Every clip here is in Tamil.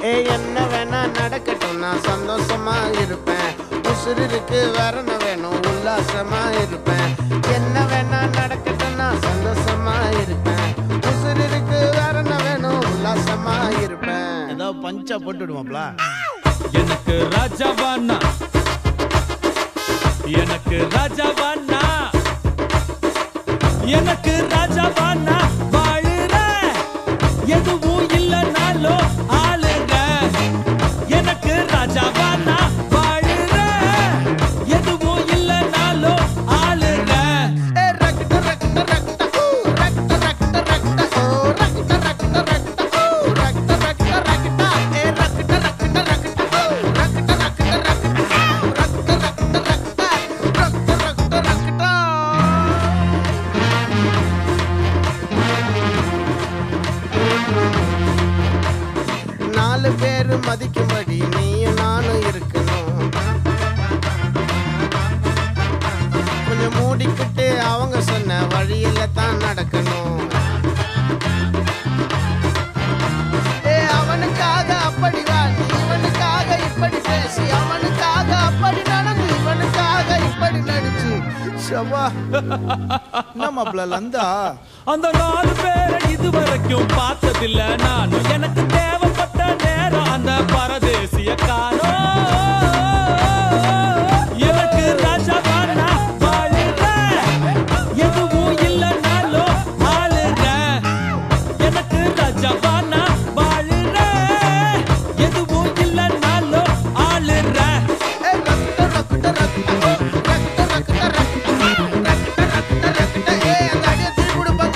ஏ என்ன வேணா நடக்கட்டும் நான் சந்தோஷமா இருப்பேன் உசுருக்கு வரண வேணும் உல்லாசமா இருப்பேன் என்ன வேணா நடக்கட்டும் நான் சந்தோஷமா இருப்பேன் உசுருக்கு வரண வேணும் உல்லாசமா இருப்பேன் ஏதாவது பஞ்சா போட்டு விடுவாப்ல எனக்கு ராஜாவானா எனக்கு ராஜாவானா எனக்கு ராஜாவானா வாழுற எதுவும் இல்லைனாலும் ஆளுங்க எனக்கு ராஜாவானா வாழுற எதுவும் இல்லைனாலும் ஆளுங்க ஏ ரக்ட ரக்ட ரக்ட ஊ ரக்ட ரக்ட ரக்ட ஓ ரக்ட ரக்ட ரக்ட ஊ ரக்ட ரக்ட ரக்ட ஏ ரக்ட ரக்ட ரக்ட ஓ ரக்ட ரக்ட ரக்ட ரக்ட ரக்ட ரக்ட ரக்ட ரக்ட ரக்ட நாலு பேரு மதிக்கும்படி நீயும் நானும் இருக்கணும் கொஞ்சம் மூடிக்கிட்டு அவங்க சொன்ன வழியில தான் நடக்கணும் ஏ அவனுக்காக அப்படி வா நீ இவனுக்காக இப்படி பேசி அவனுக்காக அப்படி நடந்து இவனுக்காக இப்படி நடிச்சு ஷபா என்ன மாப்பிள்ள லந்தா அந்த நாலு பேரை இதுவரைக்கும் பார்த்ததில்ல நானும் எனக்கு தேவைப்பட்ட நேரம் அந்த பரதேசிய காணோம் எனக்கு ராஜாவானா வாழுற எதுவும் இல்லைனாலும் ஆளுற எனக்கு ராஜாவானா வாழுற எதுவும் இல்லைனாலும் ஆளுற ஏ ரக்ட ரக்ட ரக்ட ஓ ரக்ட ரக்ட ரக்ட ரக்ட ரக்ட ரக்ட ஏ அந்த அடியை திருப்பி கொடுப்பாங்க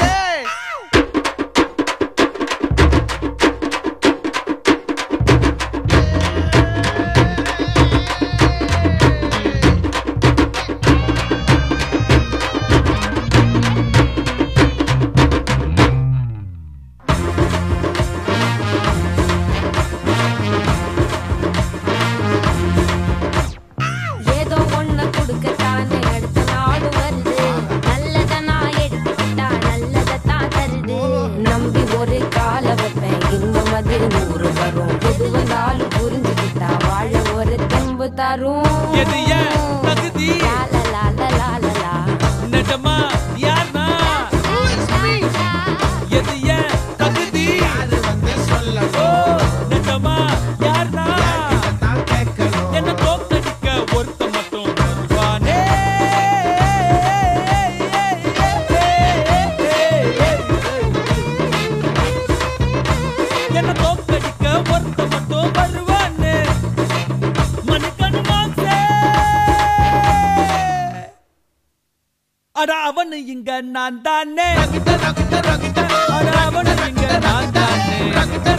ஏதோ ஒண்ணு கொடுக்கத்தானே அடுத்த நாடு வருது நல்லத நான் எடுத்துக்கிட்டா நல்லதத்தான் தருது நம்பி ஒரு கால வைப்பேன் இன்பம் அது நூறு வரும் எது வந்தாலும் புரிஞ்சுக்கிட்டா வாழ ஒரு தெம்பு தரும் எது ஏன் தகுதி லால லால லால லா. நிஜமா யார்னா எது ஏன் தகுதி அது வந்து ஓ சொல்லணும் நிஜமா யார்னா நான் கேட்கணும் என்ன தோக்கடிக்க ஒருத்த மட்டும் வருவானே என்ன தோக்கடிக்க ஒருத்த மட்டும் வருவானே மணிக்கணு மாசே அட அவனு இங்க நான் தானே ரக்ட ரக்ட ரக்ட அட அவனு இங்க நான் தானே ரக்ட